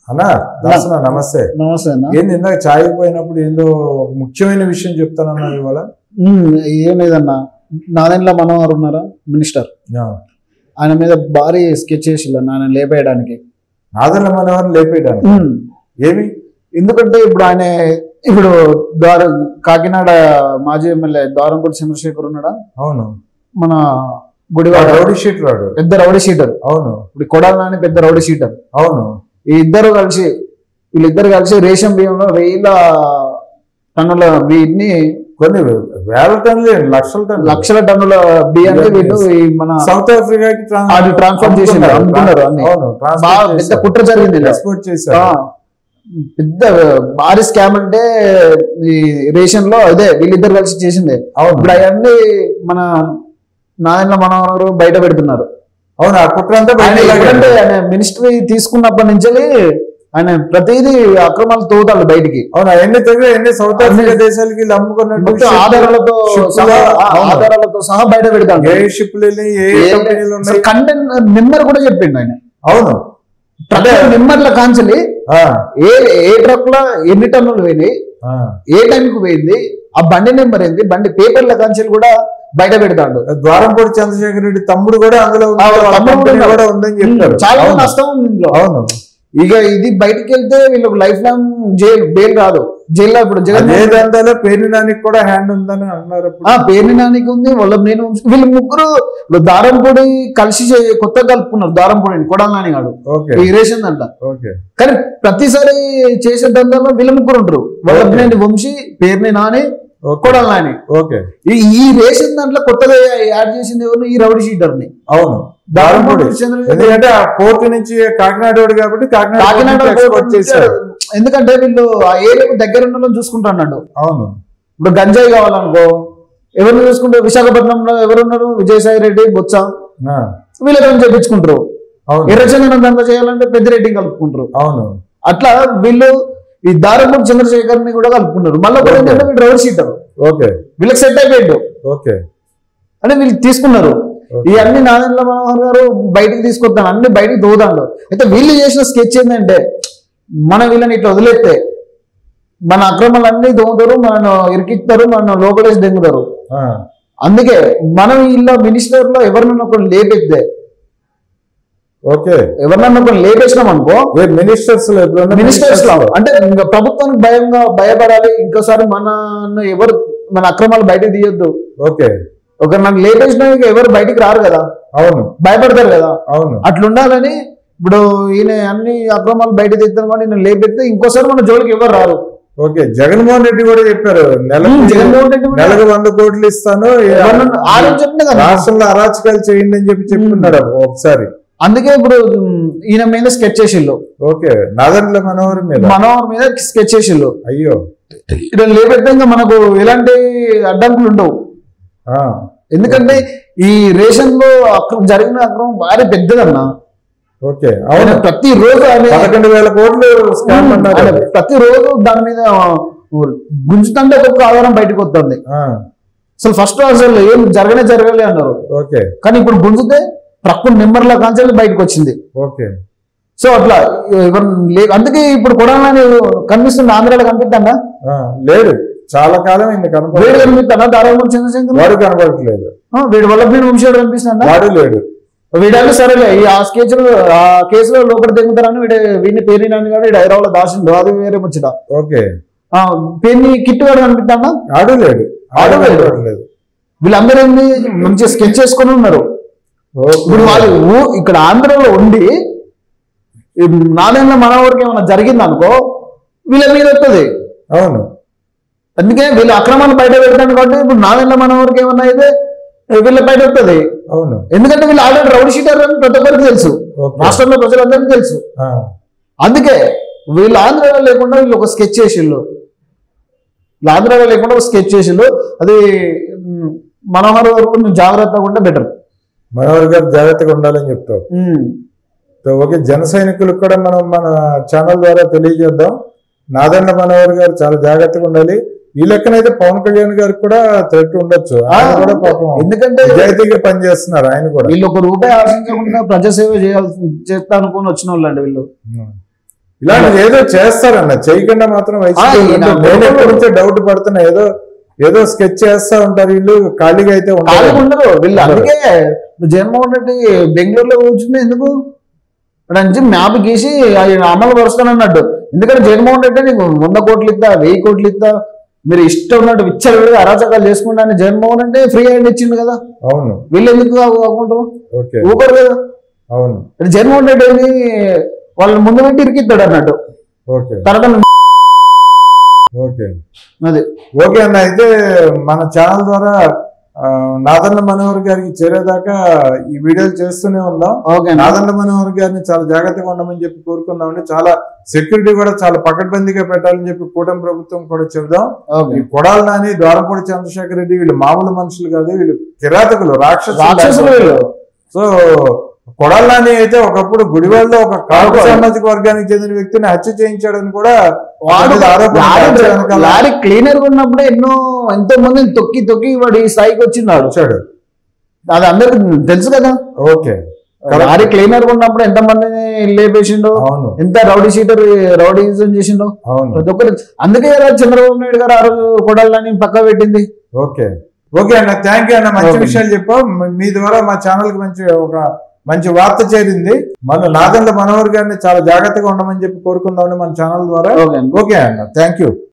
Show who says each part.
Speaker 1: అన్నా దాసన నమస్తే
Speaker 2: నమస్తే అన్న
Speaker 1: ఏంది ఇందాక చాయ్ పోయినప్పుడు ఏందో ఒక ముఖ్యమైన విషయం చెప్తానన్నా ఇవాళ
Speaker 2: ఉమ్, ఏం లేదన్న నాదెండ్ల మనోహర్ ఉన్నారా మినిస్టర్
Speaker 1: ఆ.
Speaker 2: ఆయన మీద భారీ స్కెచ్ చేసిల్లు అన్న ఆయన లేపేయడానికి
Speaker 1: నాదెండ్ల మనోహర్ లేపేయడానికి
Speaker 2: ఉమ్,
Speaker 1: ఏమి
Speaker 2: ఎందుకంటే ఇప్పుడు ఆయన ఇప్పుడు ద్వార కాకినాడ మాజీ ఎమ్మెల్యే ద్వారంపూడి చంద్రశేఖర్ ఉన్నాడా
Speaker 1: అవును
Speaker 2: మన గుడివాడ
Speaker 1: రౌడీ షీట్ రాడు
Speaker 2: పెద్ద రౌడీ షీటర్
Speaker 1: అవును
Speaker 2: ఇప్పుడు కొడాలి నాని పెద్ద రౌడీ షీటర్
Speaker 1: అవును
Speaker 2: ఈ ఇద్దరు కలిసి వీళ్ళిద్దరు కలిసి రేషన్ బియ్యంలో వేల టన్నుల వీటిని
Speaker 1: కొన్ని వేల టన్నులు ఏంటి, లక్షల టన్నులు
Speaker 2: లక్షల టన్నుల బియ్యాన్ని వీళ్ళు ఈ మన
Speaker 1: సౌత్ ఆఫ్రికాకి ట్రాన్స్-
Speaker 2: అది ట్రాన్స్ఫర్ చేసిండ్రు, అమ్ముకున్నారు అన్ని.
Speaker 1: అవును
Speaker 2: బాగా పెద్ద కుట్ర జరిగింది ఇలా.
Speaker 1: ఎక్స్పోర్ట్
Speaker 2: ఆ,
Speaker 1: చేశారు
Speaker 2: పెద్ద భారీ స్కామ్ అంటే ఈ రేషన్ లో అదే వీళ్ళిద్దరు కలిసి చేసిందే
Speaker 1: అవును
Speaker 2: ఇప్పుడు అవన్నీ మన నాయన మనవరు బయట పెడుతున్నారు
Speaker 1: అవును ఆ కుట్ర అంతా
Speaker 2: ఆయన
Speaker 1: బయటికి
Speaker 2: ఎప్పుడంటే
Speaker 1: లాగారు.
Speaker 2: ఆయన మినిస్ట్రీ తీసుకున్నప్పటి నుంచి ఆయన ప్రతిదీ అక్రమాలు తోతాడు బయటికి
Speaker 1: అవును అవన్నీ దగ్గర ఎన్ని సౌత్ ఆఫ్రికా దేశాలకి వీళ్ళు అమ్ముకున్నట్టు
Speaker 2: మొత్తం ఆధారాలతో
Speaker 1: షిప్పులు,
Speaker 2: సహా ఆ,
Speaker 1: అవును.
Speaker 2: ఆధారాలతో సహా బయట పెడతాడు
Speaker 1: ఏ షిప్లు వెళ్ళి ఏ కంపెనీలు ఉన్నాయి
Speaker 2: కంటెంట్ నెంబర్ కూడా చెప్పిండు ఆయన
Speaker 1: అవును
Speaker 2: ట్రక్ నెంబర్ల కాంచలి
Speaker 1: ఆ,
Speaker 2: ఏ ఏ ట్రక్ లో ఎన్ని టన్నులు పోయినాయి
Speaker 1: ఆ.
Speaker 2: ఏ టైంకి పోయింది ఆ బండి నెంబర్ ఏంది బండి పేపర్ల కాంచెలు కూడా బయట పెడతాడు
Speaker 1: ద్వారంపూడి చంద్రశేఖర్ రెడ్డి తమ్ముడు కూడా అందులో ఉంది,
Speaker 2: ఆ,
Speaker 1: వాళ్ళ
Speaker 2: తమ్ముడు
Speaker 1: కంపెనీ
Speaker 2: కూడా
Speaker 1: కూడా ఉందని చెప్పారు
Speaker 2: చాలా
Speaker 1: అవును.
Speaker 2: నష్టం ఉంది ఇందులో
Speaker 1: అవును
Speaker 2: ఇక ఇది బయటికి వెళ్తే వీళ్ళకి లైఫ్ లాంగ్ జైలు బెయిల్ రాదు జైల్లో ఇప్పుడు జగన్
Speaker 1: అదే దందాలో పేరు నానికి కూడా హ్యాండ్ ఉందని అన్నారు అప్పుడు
Speaker 2: ఆ పేరు నానికి ఉంది వాళ్ళ నేను వీళ్ళు ముగ్గురు ఇప్పుడు దారంపూడి కలిసి చే- కొత్తగా కలుపుకున్నారు దారంపూడిని కొడాలి నాని గాడు
Speaker 1: ఓకే
Speaker 2: ఈ రేషన్ దండ
Speaker 1: ఓకే
Speaker 2: కానీ ప్రతిసారి చేసే దందాల్లో వీళ్ళ ముగ్గురు ఉంటారు వల్లభనేని వంశీ పేరుని నాని
Speaker 1: ఓకే
Speaker 2: కొడాలి నాని
Speaker 1: ఓకే
Speaker 2: ఈ ఈ రేషన్ దాంట్లో కొత్తగా యాడ్ చేసింది ఎవరు ఈ రౌడీ షీటర్ ని
Speaker 1: అవును
Speaker 2: దారంపూడి
Speaker 1: దారంపూడి
Speaker 2: చంద్రశేఖర్
Speaker 1: ఎందుకంటే ఆ పోర్టు నుంచి కాకినాడ వాడు కాబట్టి కాకినాడ
Speaker 2: కాకినాడ
Speaker 1: పోర్టు నుంచి ఎక్స్పోర్ట్
Speaker 2: పోర్టు
Speaker 1: చేశారు
Speaker 2: ఎందుకంటే వీళ్ళు ఆ ఏరియాకు దగ్గర ఉన్న వాళ్ళని చూసుకుంటా అన్నాడు
Speaker 1: అవును
Speaker 2: ఇప్పుడు గంజాయి కావాలనుకో ఎవరిని చూసుకుంటే విశాఖపట్నంలో ఎవరున్నారు విజయసాయి రెడ్డి బొత్స
Speaker 1: ఆ,
Speaker 2: వీళ్ళతో చేపించుకుంటారు
Speaker 1: అవును
Speaker 2: ఎర్రచందనం దందా చేయాలంటే పెద్దిరెడ్డి కలుపుకుంటారు
Speaker 1: అవును
Speaker 2: అట్లా వీళ్ళు ఈ దారపూడి చంద్రశేఖర్ ని కూడా కలుపుకున్నారు మళ్ళీ ఒకటి ఏంటంటే వీళ్ళు రౌడ్ షీటర్
Speaker 1: ఓకే
Speaker 2: వీళ్ళకి సెట్ అయిపోయాడు
Speaker 1: ఓకే
Speaker 2: అంటే వీళ్ళు తీసుకున్నారు
Speaker 1: ఓకే.
Speaker 2: ఇవన్నీ నారాయణ మనోహర్ గారు బయటికి తీసుకొస్తాను అన్ని బయటికి దోదాండు అయితే వీళ్ళు చేసిన స్కెచ్ ఏంటంటే మన వీళ్ళని ఇట్లా వదిలేస్తే మన అక్రమాలన్నీ దోముతారు మనను ఇరికిస్తారు మన లోపలేసి దెంగుతారు
Speaker 1: ఆ,
Speaker 2: అందుకే మనం ఇలా మినిస్టర్ లో ఎవరినన్నా ఒకరు లేపెత్తే
Speaker 1: ఓకే
Speaker 2: ఎవరినన్నా ఒకరు లేపేసినాం అనుకో
Speaker 1: ఏ మినిస్టర్స్ లో ఎప్పుడన్నా
Speaker 2: మినిస్టర్స్ లో అంటే ఇంకా ప్రభుత్వానికి భయంగా భయపడాలి ఇంకోసారి మన ఎవరు మన అక్రమాలు బయటకు తీయొద్దు
Speaker 1: ఓకే
Speaker 2: ఒకరు నన్ను లేపేసినా ఇక ఎవరు బయటికి రారు కదా
Speaker 1: అవును
Speaker 2: భయపడతారు కదా
Speaker 1: అవును
Speaker 2: అట్లుండాలని ఇప్పుడు ఈయన అన్ని అక్రమాలు బయట తీద్దాం కానీ నేను లేపెడితే ఇంకోసారి మన జోలికి ఎవరు రారు
Speaker 1: ఓకే జగన్మోహన్ రెడ్డి కూడా చెప్పారు నెలకు
Speaker 2: ఉమ్, జగన్మోహన్ రెడ్డి కూడా
Speaker 1: నెలకు వంద కోట్లు ఇస్తాను
Speaker 2: ఎవరన్నా- ఆ రోజు చెప్పిన కదా
Speaker 1: రాష్ట్రంలో అరాచకాలు చేయండి అని చెప్పి చెప్పుకున్నాడు ఒకసారి
Speaker 2: అందుకే ఇప్పుడు ఉమ్, ఈయన మీద స్కెచ్ చేసిల్లు
Speaker 1: ఓకే నాదర్ల మనోహర్ మీద
Speaker 2: మనోహర్ మీద స్కెచ్ చేసిల్లు
Speaker 1: అయ్యో
Speaker 2: ఇక్కడ లేపెడితే ఇంకా మనకు ఎలాంటి అడ్డంకులు ఉండవు
Speaker 1: ఆ,
Speaker 2: ఎందుకంటే ఈ రేషన్ లో అక్రమం జరిగిన అక్రమం భారీ పెద్దదన్న
Speaker 1: ఓకే
Speaker 2: ఆయన
Speaker 1: అవును
Speaker 2: ప్రతి రోజు ఆయన
Speaker 1: పదకొండు వేల కోట్లు స్కామ్ అన్నారు
Speaker 2: ఆయన ప్రతి రోజు దాని మీద గుంజుతుంటే ఒక్కొక్క ఆధారం బయటకు వస్తుంది
Speaker 1: ఆ, అసలు
Speaker 2: అసలు ఫస్ట్ అసలు ఏం జరగనే జరగలే అన్నారు
Speaker 1: ఓకే
Speaker 2: కానీ ఇప్పుడు గుంజితే ట్రక్ నెంబర్ల కాంచెల్లి బయటకు వచ్చింది
Speaker 1: ఓకే
Speaker 2: సో అట్లా ఎవరు లే- అందుకే ఇప్పుడు కొడాలని కనిపిస్తుంది ఆంధ్రాలో కనిపిస్తాడా
Speaker 1: ఆ, లేడు చాలా కాలం ఇంక
Speaker 2: వేడు
Speaker 1: కనపడలేదు
Speaker 2: కనిపిస్తాడా దారాపురం చంద్రశేఖర్
Speaker 1: వాడు కనపడట్లేదు
Speaker 2: ఆ, వీడు వల్ల వీడు వంశాడు కనిపిస్తుందా
Speaker 1: వాడు లేడు
Speaker 2: వీడాలు సరేలే ఈ ఆ కేసులో ఆ కేసులో లోపల దిగుతారని వీడు వీడిని పేరు నాని గారు వీడు హైదరాబాద్ దాచిండు అది వేరే ముచ్చట
Speaker 1: ఓకే
Speaker 2: ఆ, పేరుని కిట్టు గారు కనిపిస్తాడా
Speaker 1: ఆడు లేడు ఆడు
Speaker 2: ఆడు లేడు.
Speaker 1: కనపడలేదు
Speaker 2: వీళ్ళందరూ ఏంది మంచిగా స్కెచ్ చేసుకొని ఉన్నారు ఇప్పుడు వాళ్ళు ఊ- ఇక్కడ ఆంధ్రలో ఉండి ఈ నాలుగేళ్ళ మన ఊరికి ఏమైనా జరిగింది అనుకో వీళ్ళ మీద వస్తుంది
Speaker 1: అవును
Speaker 2: అందుకే వీళ్ళ అక్రమాలు బయట పెడతాను కాబట్టి ఇప్పుడు నాలుగేళ్ళ మన ఊరికి ఏమన్నా అయితే వీళ్ళ బయట వస్తుంది
Speaker 1: అవును
Speaker 2: ఎందుకంటే వీళ్ళు ఆల్రెడీ రౌడీ షీటర్ అని ప్రతి ఒక్కరికి తెలుసు
Speaker 1: ఓకే
Speaker 2: రాష్ట్రంలో ప్రజలందరికీ తెలుసు
Speaker 1: ఆ,
Speaker 2: అందుకే వీళ్ళు ఆంధ్రాలో లేకుండా వీళ్ళు ఒక స్కెచ్ చేసిళ్ళు వీళ్ళు ఆంధ్రాలో లేకుండా ఒక స్కెచ్ చేసిళ్ళు అది మ్, మనోహర్ గారు కొంచెం జాగ్రత్తగా ఉంటే బెటర్
Speaker 1: మనోహర్ గారు జాగ్రత్తగా ఉండాలని చెప్తావు సో ఓకే జన సైనికులకు కూడా మనం మన ఛానల్ ద్వారా తెలియజేద్దాం నాదన్న మనోహర్ గారు చాలా జాగ్రత్తగా ఉండాలి ఈ లెక్కనైతే పవన్ కళ్యాణ్ గారికి కూడా థ్రెట్ ఉండొచ్చు ఆయన కూడా పాపం
Speaker 2: ఎందుకంటే
Speaker 1: నిజాయితీగా పనిచేస్తున్నారు ఆయన కూడా
Speaker 2: వీళ్ళు ఒక రూపాయి ఆశించకుండా ప్రజాసేవ చేయాల్సి చేస్తా అనుకుని వచ్చిన వాళ్ళు అండి వీళ్ళు
Speaker 1: ఇలాంటిది ఏదో చేస్తారన్న చేయకుండా మాత్రం వైసీపీ
Speaker 2: ఆ, ఈయన
Speaker 1: ఉండదు. నేను ఎప్పటి నుంచో డౌట్ పడుతున్నా ఏదో ఏదో స్కెచ్ చేస్తా ఉంటారు వీళ్ళు ఖాళీగా అయితే
Speaker 2: ఖాళీగా
Speaker 1: ఉంటారు
Speaker 2: ఉండరు వీళ్ళు
Speaker 1: ఉండరు.
Speaker 2: అందుకే ఇప్పుడు జగన్మోహన్ రెడ్డి బెంగళూరులో కూర్చుంది ఎందుకు ఇక్కడ నుంచి మ్యాప్ గీసి ఆయన అమలు పరుస్తానన్నట్టు ఎందుకంటే జగన్మోహన్ రెడ్డి నీకు వంద కోట్లు ఇస్తా వెయ్యి కోట్లు ఇస్తా మీరు ఇష్టం ఉన్నట్టు విచ్చలు అరాచకాలు చేసుకుంటా అని జగన్మోహన్ అంటే ఫ్రీ హ్యాండ్ ఇచ్చిండు కదా
Speaker 1: అవును
Speaker 2: వీళ్ళు ఎందుకు కాకుంటారు
Speaker 1: ఓకే
Speaker 2: ఊపరు కదా
Speaker 1: అవును
Speaker 2: ఇప్పుడు జగన్మోహన్ రెడ్డి ఏంది వాళ్ళని ముందు పెట్టి ఇరికిస్తాడు అన్నట్టు
Speaker 1: ఓకే
Speaker 2: తర్వాత
Speaker 1: ఓకే
Speaker 2: అది
Speaker 1: ఓకే అన్న అయితే మన ఛానల్ ద్వారా ఆ, నాదన్న మనోహర్ గారికి చేరేదాకా ఈ వీడియోలు చేస్తూనే ఉందాం
Speaker 2: ఓకే
Speaker 1: నాదన్న మనోహర్ గారిని చాలా జాగ్రత్తగా ఉండమని చెప్పి కోరుకుందామండి చాలా సెక్యూరిటీ కూడా చాలా పకడ్బందీగా పెట్టాలని చెప్పి కూటమి ప్రభుత్వం కూడా చెబుదాం
Speaker 2: ఓకే
Speaker 1: ఈ కొడాలి నాని ద్వారపూడి చంద్రశేఖర్ రెడ్డి వీళ్ళు మామూలు మనుషులు కాదు వీళ్ళు కిరాతకులు రాక్షసులు
Speaker 2: రాక్షసులు వీళ్ళు
Speaker 1: సో కొడాలి నాని అయితే ఒకప్పుడు గుడివాడలో ఒక కాపు సామాజిక వర్గానికి చెందిన వ్యక్తిని హత్య చేయించాడని కూడా
Speaker 2: వాడు
Speaker 1: అతని మీద ఆరోపణ
Speaker 2: లారీ
Speaker 1: చేయించాడు వెనకాల
Speaker 2: లారీ క్లీనర్ గా ఉన్నప్పుడే ఎన్నో ఎంతో మందిని తొక్కి తొక్కి వాడు ఈ స్థాయికి వచ్చినాడు
Speaker 1: వచ్చాడు
Speaker 2: అది అందరికి తెలుసు కదా
Speaker 1: ఓకే
Speaker 2: లారీ క్లీనర్ గా ఉన్నప్పుడు ఎంత మందిని లేపేసిండో
Speaker 1: అవును
Speaker 2: ఎంత రౌడీ షీటర్ రౌడీజం చేసిండో
Speaker 1: అవును
Speaker 2: ప్రతి ఒక్కరు అందుకే కదా చంద్రబాబు నాయుడు గారు ఆ రోజు కొడాలని పక్క పెట్టింది
Speaker 1: ఓకే ఓకే అన్న థ్యాంక్ యూ అన్న మంచి
Speaker 2: Okay.
Speaker 1: విషయాలు చెప్పావు మీ- మీ ద్వారా మా ఛానల్ కి మంచి ఒక మంచి వార్త చేరింది మన నాదండ్ల మనోహర్ గారిని చాలా జాగ్రత్తగా ఉండమని చెప్పి కోరుకుందామని మన ఛానల్ ద్వారా
Speaker 2: ఓకే
Speaker 1: ఓకే అన్న థ్యాంక్ యూ